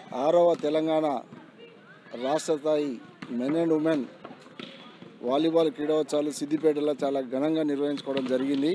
ఆరవ తెలంగాణ రాష్ట్ర స్థాయి మెన్ అండ్ ఉమెన్ వాలీబాల్ క్రీడోత్సవాలు సిద్దిపేటలో చాలా ఘనంగా నిర్వహించుకోవడం జరిగింది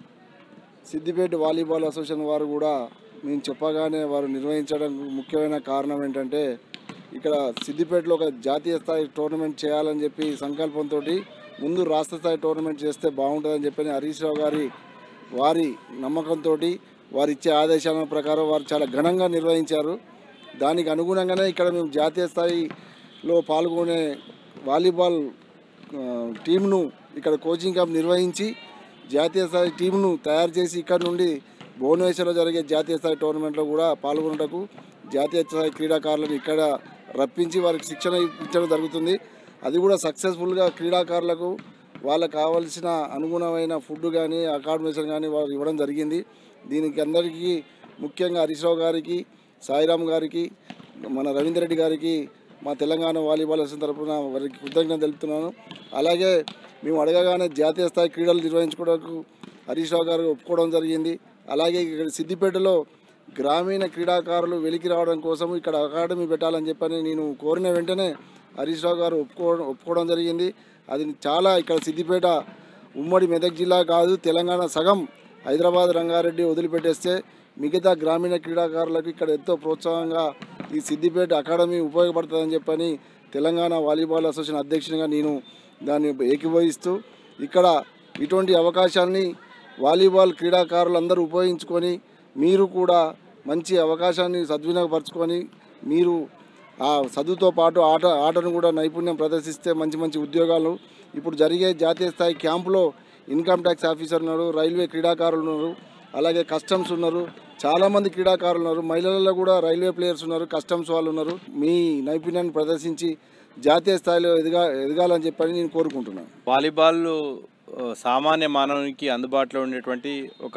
సిద్దిపేట వాలీబాల్ అసోసియేషన్ వారు కూడా మేము చెప్పగానే వారు నిర్వహించడం ముఖ్యమైన కారణం ఏంటంటే ఇక్కడ సిద్దిపేటలో ఒక జాతీయ స్థాయి టోర్నమెంట్ చేయాలని చెప్పి సంకల్పంతో ముందు రాష్ట్ర స్థాయి టోర్నమెంట్ చేస్తే బాగుంటుందని చెప్పి హరీష్ రావు గారి వారి నమ్మకంతో వారు ఇచ్చే ఆదేశాల ప్రకారం వారు చాలా ఘనంగా నిర్వహించారు దానికి అనుగుణంగానే ఇక్కడ మేము జాతీయ స్థాయిలో పాల్గొనే వాలీబాల్ ఆ, టీంను ఇక్కడ కోచింగ్ క్యాంప్ నిర్వహించి జాతీయ స్థాయి టీంను తయారు చేసి ఇక్కడ నుండి భువనేశ్వర్లో జరిగే జాతీయ స్థాయి టోర్నమెంట్లో కూడా పాల్గొనటకు జాతీయ స్థాయి క్రీడాకారులను ఇక్కడ రప్పించి వారికి శిక్షణ ఇచ్చడం జరుగుతుంది అది కూడా సక్సెస్ఫుల్గా క్రీడాకారులకు వాళ్ళకు కావాల్సిన అనుగుణమైన ఫుడ్ కానీ అకామిడేషన్ కానీ వారు ఇవ్వడం జరిగింది దీనికి అందరికీ ముఖ్యంగా హరీష్ రావు గారికి సాయిరామ్ గారికి మన రవీందర్ రెడ్డి గారికి మా తెలంగాణ వాలీబాల్ అసోసియేషన్ తరఫున వారికి కృతజ్ఞత తెలుపుతున్నాను అలాగే మేము అడగగానే జాతీయ స్థాయి క్రీడలు నిర్వహించుకోవడానికి హరీష్ రావు గారు ఒప్పుకోవడం జరిగింది అలాగే ఇక్కడ సిద్దిపేటలో గ్రామీణ క్రీడాకారులు వెలికి రావడం కోసం ఇక్కడ అకాడమీ పెట్టాలని చెప్పని నేను కోరిన వెంటనే హరీష్ రావు గారు ఒప్పుకో ఒప్పుకోవడం జరిగింది అది చాలా ఇక్కడ సిద్దిపేట ఉమ్మడి మెదక్ జిల్లా కాదు తెలంగాణ సగం హైదరాబాద్ రంగారెడ్డి వదిలిపెట్టేస్తే మిగతా గ్రామీణ క్రీడాకారులకు ఇక్కడ ఎంతో ప్రోత్సాహంగా ఈ సిద్దిపేట అకాడమీ ఉపయోగపడుతుందని చెప్పని తెలంగాణ వాలీబాల్ అసోసియేషన్ అధ్యక్షునిగా నేను దాన్ని ఏకీభవిస్తూ ఇక్కడ ఇటువంటి అవకాశాన్ని వాలీబాల్ క్రీడాకారులందరూ ఉపయోగించుకొని మీరు కూడా మంచి అవకాశాన్ని సద్వినియోగపరచుకొని మీరు ఆ చదువుతో పాటు ఆట ఆటను కూడా నైపుణ్యం ప్రదర్శిస్తే మంచి మంచి ఉద్యోగాలు ఇప్పుడు జరిగే జాతీయ స్థాయి క్యాంపులో ఇన్కమ్ ట్యాక్స్ ఆఫీసర్ ఉన్నారు రైల్వే క్రీడాకారులు ఉన్నారు అలాగే కస్టమ్స్ ఉన్నారు చాలామంది క్రీడాకారులు ఉన్నారు మహిళలలో కూడా రైల్వే ప్లేయర్స్ ఉన్నారు కస్టమ్స్ వాళ్ళు ఉన్నారు మీ నైపుణ్యాన్ని ప్రదర్శించి జాతీయ స్థాయిలో ఎదగా ఎదగాలని చెప్పని నేను కోరుకుంటున్నాను వాలీబాల్ ఆ, సామాన్య మానవునికి అందుబాటులో ఉండేటువంటి ఒక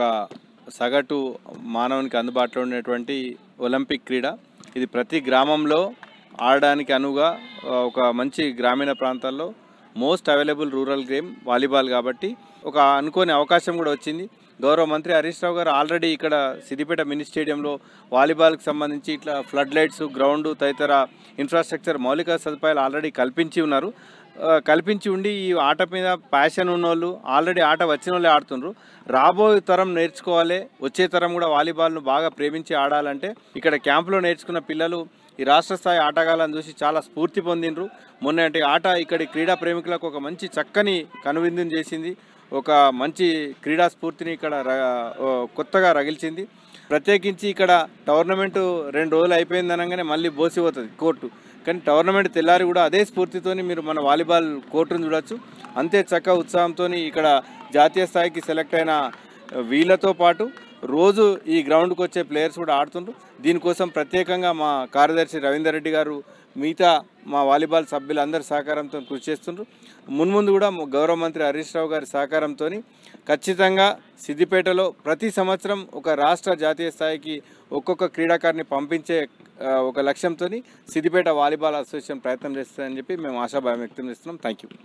సగటు మానవునికి అందుబాటులో ఉండేటువంటి ఒలింపిక్ క్రీడ ఇది ప్రతి గ్రామంలో ఆడడానికి అనువుగా ఆ, ఒక మంచి గ్రామీణ ప్రాంతాల్లో most available rural game volleyball కాబట్టి ఒక అనుకోని అవకాశం కూడా వచ్చింది గౌరవ మంత్రి హరీష్ రావు గారు ఆల్రెడీ ఇక్కడ సిద్దిపేట మినీ స్టేడియంలో వాలీబాల్కి సంబంధించి ఇట్లా ఫ్లడ్ లైట్స్ గ్రౌండ్ తదితర ఇన్ఫ్రాస్ట్రక్చర్ మౌలిక సదుపాయాలు ఆల్రెడీ కల్పించి ఉన్నారు ఆ, కల్పించి ఉండి ఈ ఆట మీద ప్యాషన్ ఉన్నోళ్ళు ఆల్రెడీ ఆట వచ్చిన వాళ్ళే ఆడుతున్నారు రాబోయే తరం నేర్చుకోవాలి వచ్చే తరం కూడా వాలీబాల్ను బాగా ప్రేమించి ఆడాలంటే ఇక్కడ క్యాంపులో నేర్చుకున్న పిల్లలు ఈ రాష్ట్ర స్థాయి ఆటగాళ్ళని చూసి చాలా స్ఫూర్తి పొందిండ్రు మొన్నటి ఆట ఇక్కడి క్రీడా ప్రేమికులకు ఒక మంచి చక్కని కనువిందుని చేసింది ఒక మంచి క్రీడా స్ఫూర్తిని ఇక్కడ ర- ఓ కొత్తగా రగిల్చింది ప్రత్యేకించి ఇక్కడ టోర్నమెంట్ రెండు రోజులు అయిపోయింది అనగానే మళ్ళీ బోసిపోతుంది కోర్టు కానీ టోర్నమెంట్ తెల్లారి కూడా అదే స్ఫూర్తితోని మీరు మన వాలీబాల్ కోర్టును చూడొచ్చు అంతే చక్క ఉత్సాహంతో ఇక్కడ జాతీయ స్థాయికి సెలెక్ట్ అయిన వీళ్ళతో పాటు రోజు ఈ గ్రౌండ్కి వచ్చే ప్లేయర్స్ కూడా ఆడుతుండ్రు దీనికోసం ప్రత్యేకంగా మా కార్యదర్శి రవీందర్ రెడ్డి గారు మిగతా మా వాలీబాల్ సభ్యులందరి సహకారంతో కృషి చేస్తుండ్రు మున్ముందు కూడా మా గౌరవ మంత్రి హరీష్ రావు గారి సహకారంతో ఖచ్చితంగా సిద్దిపేటలో ప్రతి సంవత్సరం ఒక రాష్ట్ర జాతీయ స్థాయికి ఒక్కొక్క క్రీడాకారిని పంపించే ఆ, ఒక లక్ష్యంతో సిద్దిపేట వాలీబాల్ అసోసియేషన్ ప్రయత్నం చేస్తుందని చెప్పి మేము ఆశాభావం వ్యక్తం చేస్తున్నాం థ్యాంక్ యూ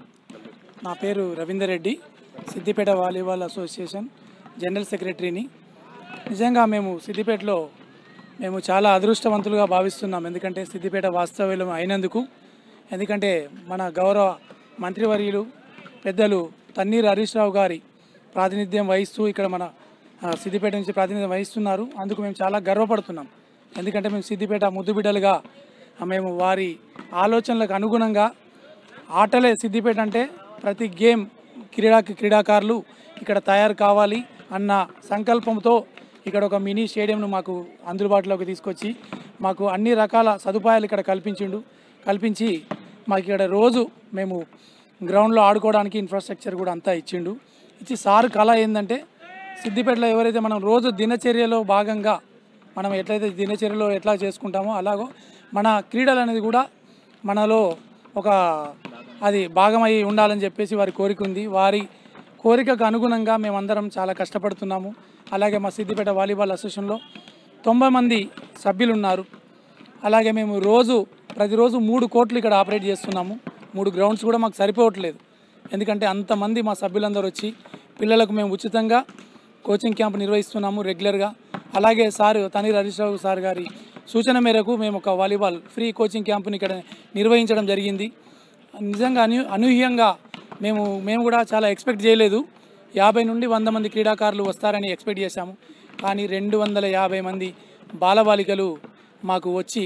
నా పేరు Ravinder Reddy Siddipet volleyball association general సెక్రటరీని నిజంగా మేము సిద్దిపేటలో మేము చాలా అదృష్టవంతులుగా భావిస్తున్నాం ఎందుకంటే సిద్దిపేట వాస్తవ్యం అయినందుకు ఎందుకంటే మన గౌరవ మంత్రివర్యులు పెద్దలు తన్నీర్ హరీష్ రావు గారి ప్రాతినిధ్యం వహిస్తూ ఇక్కడ మన ఆ, సిద్దిపేట నుంచి ప్రాతినిధ్యం వహిస్తున్నారు అందుకు మేము చాలా గర్వపడుతున్నాం ఎందుకంటే మేము సిద్దిపేట ముద్దు బిడ్డలుగా ఆ, మేము వారి ఆలోచనలకు అనుగుణంగా ఆటలే సిద్దిపేట అంటే ప్రతి గేమ్ క్రీడా క్రీడాకారులు ఇక్కడ తయారు కావాలి అన్న సంకల్పంతో ఇక్కడ ఒక మినీ స్టేడియంను మాకు అందుబాటులోకి తీసుకొచ్చి మాకు అన్ని రకాల సదుపాయాలు ఇక్కడ కల్పించిండు కల్పించి మాకు ఇక్కడ రోజు మేము గ్రౌండ్లో ఆడుకోవడానికి ఇన్ఫ్రాస్ట్రక్చర్ కూడా అంతా ఇచ్చిండు ఇచ్చి సార్ కళ ఏంటంటే సిద్దిపేటలో ఎవరైతే మనం రోజు దినచర్యలో భాగంగా మనం ఎట్లయితే దినచర్యలో ఎట్లా చేసుకుంటామో అలాగో మన క్రీడలు అనేది కూడా మనలో ఒక అది భాగమై ఉండాలని చెప్పేసి వారి కోరిక ఉంది వారి కోరికకు అనుగుణంగా మేమందరం చాలా కష్టపడుతున్నాము అలాగే మా సిద్దిపేట వాలీబాల్ అసోసియేషన్లో తొంభై మంది సభ్యులు ఉన్నారు అలాగే మేము రోజు ప్రతిరోజు మూడు కోట్లు ఇక్కడ ఆపరేట్ చేస్తున్నాము మూడు గ్రౌండ్స్ కూడా మాకు సరిపోవట్లేదు ఎందుకంటే అంతమంది మా సభ్యులందరూ వచ్చి పిల్లలకు మేము ఉచితంగా కోచింగ్ క్యాంప్ నిర్వహిస్తున్నాము రెగ్యులర్గా అలాగే సార్ తనీర్ హరీష్ రావు సార్ గారి సూచన మేరకు మేము ఒక వాలీబాల్ ఫ్రీ కోచింగ్ క్యాంపుని ఇక్కడ నిర్వహించడం జరిగింది నిజంగా అను అనూహ్యంగా మేము మేము కూడా చాలా ఎక్స్పెక్ట్ చేయలేదు యాభై నుండి వంద మంది క్రీడాకారులు వస్తారని ఎక్స్పెక్ట్ చేశాము కానీ రెండు వందల యాభై మంది బాలబాలికలు మాకు వచ్చి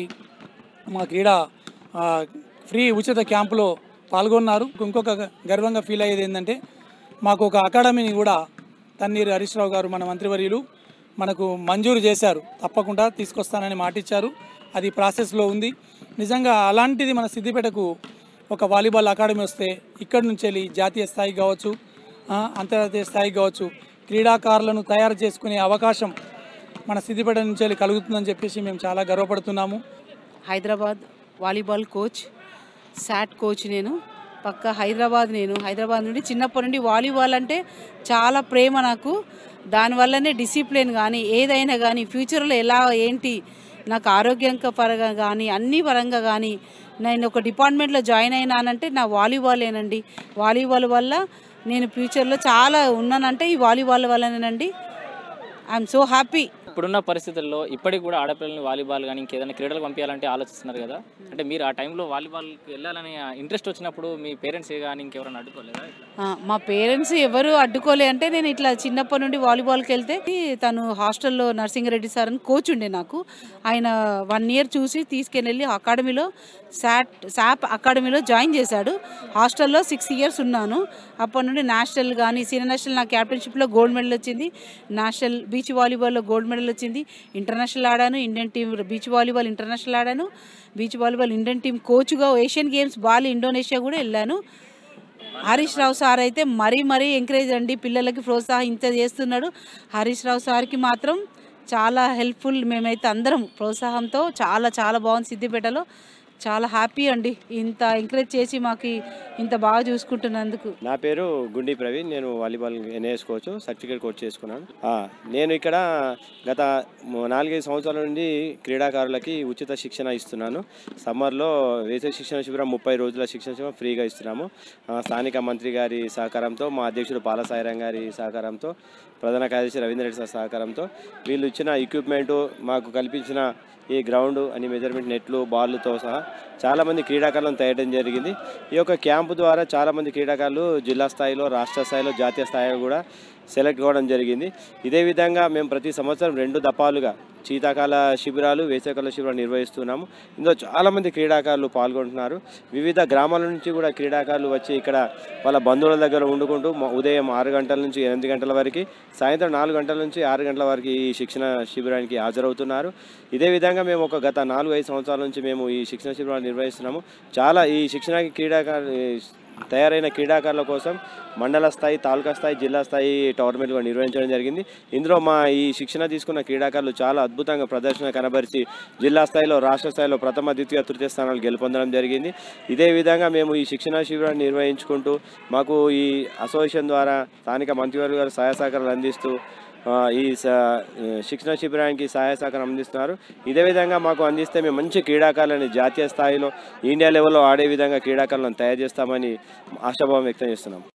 మా క్రీడా ఆ, ఫ్రీ ఉచిత క్యాంపులో పాల్గొన్నారు ఇంకొక గర్వంగా ఫీల్ అయ్యేది ఏంటంటే మాకు ఒక అకాడమీని కూడా తన్నీరు హరీష్ రావు గారు మన మంత్రివర్యులు మనకు మంజూరు చేశారు తప్పకుండా తీసుకొస్తానని మాటిచ్చారు అది ప్రాసెస్లో ఉంది నిజంగా అలాంటిది మన సిద్దిపేటకు ఒక వాలీబాల్ అకాడమీ వస్తే ఇక్కడి నుంచి వెళ్ళి జాతీయ స్థాయికి కావచ్చు ఆ, అంతర్జాతీయ స్థాయికి కావచ్చు క్రీడాకారులను తయారు చేసుకునే అవకాశం మన సిద్దిపేట నుంచి వెళ్ళి కలుగుతుందని చెప్పేసి మేము చాలా గర్వపడుతున్నాము Hyderabad volleyball coach SAT coach నేను పక్క హైదరాబాద్ నేను హైదరాబాద్ నుండి చిన్నప్పటి నుండి వాలీబాల్ అంటే చాలా ప్రేమ నాకు దానివల్లనే డిసిప్లిన్ కానీ ఏదైనా కానీ ఫ్యూచర్లో ఎలా ఏంటి నాకు ఆరోగ్యంక పరంగా కానీ అన్ని పరంగా కానీ నేను ఒక డిపార్ట్మెంట్లో జాయిన్ అయినానంటే నా వాలీబాలేనండి వాలీబాల్ వల్ల నేను ఫ్యూచర్లో చాలా ఉన్నానంటే ఈ వాలీబాల్ వల్లనేనండి ఐఎమ్ సో హ్యాపీ ఇప్పుడున్న పరిస్థితుల్లో ఇప్పటికి కూడా ఆడపిల్లల్ని వాలీబాల్ కానీ ఇంకేదైనా క్రీడలకు పంపించాలంటే ఆలోచిస్తున్నారు కదా అంటే మీరు ఆ టైంలో వాలీబాల్కి వెళ్ళాలని ఇంట్రెస్ట్ వచ్చినప్పుడు మీ పేరెంట్స్ కానీ ఇంకెవరైనా అడ్డుకోలేదా ఆ, మా పేరెంట్స్ ఎవరు అడ్డుకోలే అంటే నేను ఇట్లా చిన్నప్పటి నుండి వాలీబాల్కి వెళ్తే తను హాస్టల్లో నర్సింగరెడ్డి సార్ అని కోచ్ ఉండే నాకు ఆయన వన్ ఇయర్ చూసి తీసుకెళ్ళి అకాడమీలో శాట్ శాప్ అకాడమీలో జాయిన్ చేశాడు హాస్టల్లో సిక్స్ ఇయర్స్ ఉన్నాను అప్పటి నుండి నేషనల్ కానీ సీనియర్ నేషనల్ నా క్యాప్టెన్షిప్లో గోల్డ్ మెడల్ వచ్చింది నేషనల్ బీచ్ వాలీబాల్లో గోల్డ్ మెడల్ వచ్చింది ఇంటర్నేషనల్ ఆడాను Indian team beach volleyball international ఆడాను బీచ్ వాలీబాల్ ఇండియన్ టీం కోచ్గా ఏషియన్ గేమ్స్ బాలి ఇండోనేషియా కూడా వెళ్ళాను హరీష్ రావు సార్ అయితే మరీ మరీ ఎంకరేజ్ అండి పిల్లలకి ప్రోత్సాహం ఇంత చేస్తున్నాడు హరీష్ రావు సార్కి మాత్రం చాలా హెల్ప్ఫుల్ మేమైతే అందరం ప్రోత్సాహంతో చాలా చాలా బాగుంది సిద్దిపేటలో చాలా హ్యాపీ అండి ఇంత ఎంకరేజ్ చేసి మాకు ఇంత బాగా చూసుకుంటున్నందుకు నా పేరు గుండి ప్రవీణ్ నేను volleyball NAS coach certificate coach చేసుకున్నాను ఆ, నేను ఇక్కడ గత మ- నాలుగైదు సంవత్సరాల నుండి క్రీడాకారులకి ఉచిత శిక్షణ ఇస్తున్నాను సమ్మర్లో వేసవి శిక్షణ శిబిరం ముప్పై రోజుల శిక్షణ శిబిరం ఫ్రీగా ఇస్తున్నాము ఆ, స్థానిక మంత్రి గారి సహకారంతో మా అధ్యక్షుడు పాలసాయిరం గారి సహకారంతో ప్రధాన కార్యదర్శి రవీంద్ర రెడ్డి సార్ సహకారంతో వీళ్ళు ఇచ్చిన ఎక్విప్మెంటు మాకు కల్పించిన ఈ గ్రౌండ్ అని మెజర్మెంట్ నెట్లు బాల్తో సహా చాలామంది క్రీడాకారులను తయారు జరిగింది ఈ యొక్క క్యాంపు ద్వారా చాలామంది క్రీడాకారులు జిల్లా స్థాయిలో రాష్ట్ర స్థాయిలో జాతీయ స్థాయిలో కూడా సెలెక్ట్ కావడం జరిగింది ఇదే విధంగా మేము ప్రతి సంవత్సరం రెండు దఫాలుగా శీతాకాల శిబిరాలు వేసవికాల శిబిరాలు నిర్వహిస్తున్నాము ఇందులో చాలామంది క్రీడాకారులు పాల్గొంటున్నారు వివిధ గ్రామాల నుంచి కూడా క్రీడాకారులు వచ్చి ఇక్కడ వాళ్ళ బంధువుల దగ్గర వండుకుంటూ మ- ఉదయం ఆరు గంటల నుంచి ఎనిమిది గంటల వరకు సాయంత్రం నాలుగు గంటల నుంచి ఆరు గంటల వరకు ఈ శిక్షణ శిబిరానికి హాజరవుతున్నారు ఇదే విధంగా మేము ఒక గత నాలుగు ఐదు సంవత్సరాల నుంచి మేము ఈ శిక్షణ శిబిరాలు నిర్వహిస్తున్నాము చాలా ఈ శిక్షణకి క్రీడాకారు తయారైన క్రీడాకారుల కోసం మండల స్థాయి తాలూకా స్థాయి జిల్లా స్థాయి టోర్నమెంట్ కూడా నిర్వహించడం జరిగింది ఇందులో మా ఈ శిక్షణ తీసుకున్న క్రీడాకారులు చాలా అద్భుతంగా ప్రదర్శన కనబరిచి జిల్లా స్థాయిలో రాష్ట్ర స్థాయిలో ప్రథమ ద్వితీయ తృతీయ స్థానాలు గెలుపొందడం జరిగింది ఇదే విధంగా మేము ఈ శిక్షణ శిబిరాన్ని నిర్వహించుకుంటూ మాకు ఈ అసోసియేషన్ ద్వారా స్థానిక మంత్రివర్గ గారు సహాయ సహకారాలు అందిస్తూ ఆ, ఈ స- ఈ శిక్షణ శిబిరానికి సహాయ సహకారం అందిస్తున్నారు ఇదే విధంగా మాకు అందిస్తే మేము మంచి క్రీడాకారులని జాతీయ స్థాయిలో ఇండియా లెవెల్లో ఆడే విధంగా క్రీడాకారులను తయారు చేస్తామని ఆశాభావం వ్యక్తం చేస్తున్నాం